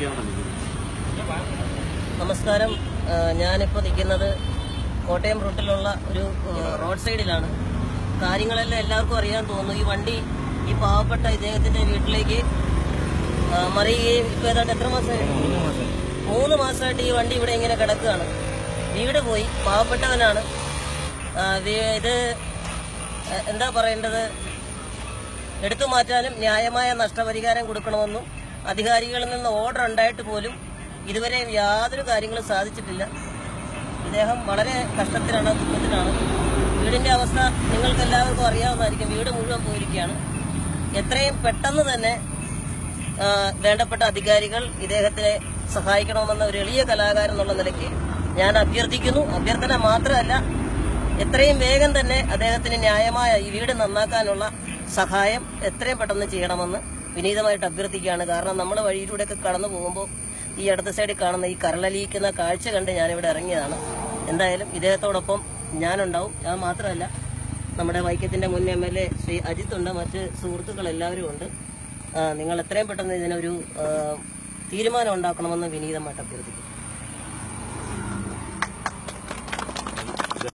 എവിടെയൊക്കെയാണ് നിൽക്കുന്നത് നമസ്കാരം ആ, ഞാനിപ്പോൾ നിൽക്കുന്നത് കോട്ടയം റൂട്ടിലുള്ള ഒരു ആ, റോഡ് സൈഡിലാണ് കാര്യങ്ങളെല്ലാം എല്ലാവർക്കും അറിയാൻ തോന്നുന്നു ഈ വണ്ടി ഈ പാവപ്പെട്ട ഇദ്ദേഹത്തിന്റെ വീട്ടിലേക്ക് ആ, മറിയുകയും ഇപ്പൊ ഏതാണ്ട് എത്ര മാസമായി മൂന്ന് മാസമായിട്ട് ഈ വണ്ടി ഇവിടെ ഇങ്ങനെ കിടക്കുകയാണ് വീട് പോയി പാവപ്പെട്ടവനാണ് ആ, വി- ഇത് ആ, എന്താ പറയേണ്ടത് എടുത്തു മാറ്റാനും ന്യായമായ നഷ്ടപരിഹാരം കൊടുക്കണമെന്നും അധികാരികളിൽ നിന്ന് ഓർഡർ ഉണ്ടായിട്ട് പോലും ഇതുവരെ യാതൊരു കാര്യങ്ങളും സാധിച്ചിട്ടില്ല ഇദ്ദേഹം വളരെ കഷ്ടത്തിലാണ് ദുഃഖത്തിലാണ് വീടിന്റെ അവസ്ഥ നിങ്ങൾക്ക് എല്ലാവർക്കും അറിയാവുന്നതായിരിക്കും വീട് മുഴുവൻ പോയിരിക്കുകയാണ് എത്രയും പെട്ടെന്ന് തന്നെ ആ, വേണ്ടപ്പെട്ട അധികാരികൾ ഇദ്ദേഹത്തെ സഹായിക്കണമെന്ന ഒരു എളിയ കലാകാരൻ എന്നുള്ള നിലയ്ക്ക് ഞാൻ അഭ്യർത്ഥിക്കുന്നു അഭ്യർത്ഥന മാത്രമല്ല എത്രയും വേഗം തന്നെ അദ്ദേഹത്തിന് ന്യായമായ ഈ വീട് നന്നാക്കാനുള്ള സഹായം എത്രയും പെട്ടെന്ന് ചെയ്യണമെന്ന് വിനീതമായിട്ട് അഭ്യർത്ഥിക്കുകയാണ് കാരണം നമ്മൾ വഴിയിലൂടെയൊക്കെ കടന്നു പോകുമ്പോൾ ഈ അടുത്ത സൈഡിൽ കാണുന്ന ഈ കരളലിയിക്കുന്ന കാഴ്ച കണ്ട് ഞാനിവിടെ ഇറങ്ങിയതാണ് എന്തായാലും ഇദ്ദേഹത്തോടൊപ്പം ഞാനുണ്ടാവും ഞാൻ മാത്രമല്ല നമ്മുടെ വൈക്കത്തിന്റെ മുൻ M L A Shri Ajith ഉണ്ട് മറ്റ് സുഹൃത്തുക്കൾ എല്ലാവരും ഉണ്ട് ആ, നിങ്ങൾ എത്രയും പെട്ടെന്ന് ഇതിനൊരു ആ, തീരുമാനം ഉണ്ടാക്കണമെന്ന് വിനീതമായിട്ട് അഭ്യർത്ഥിക്കുന്നു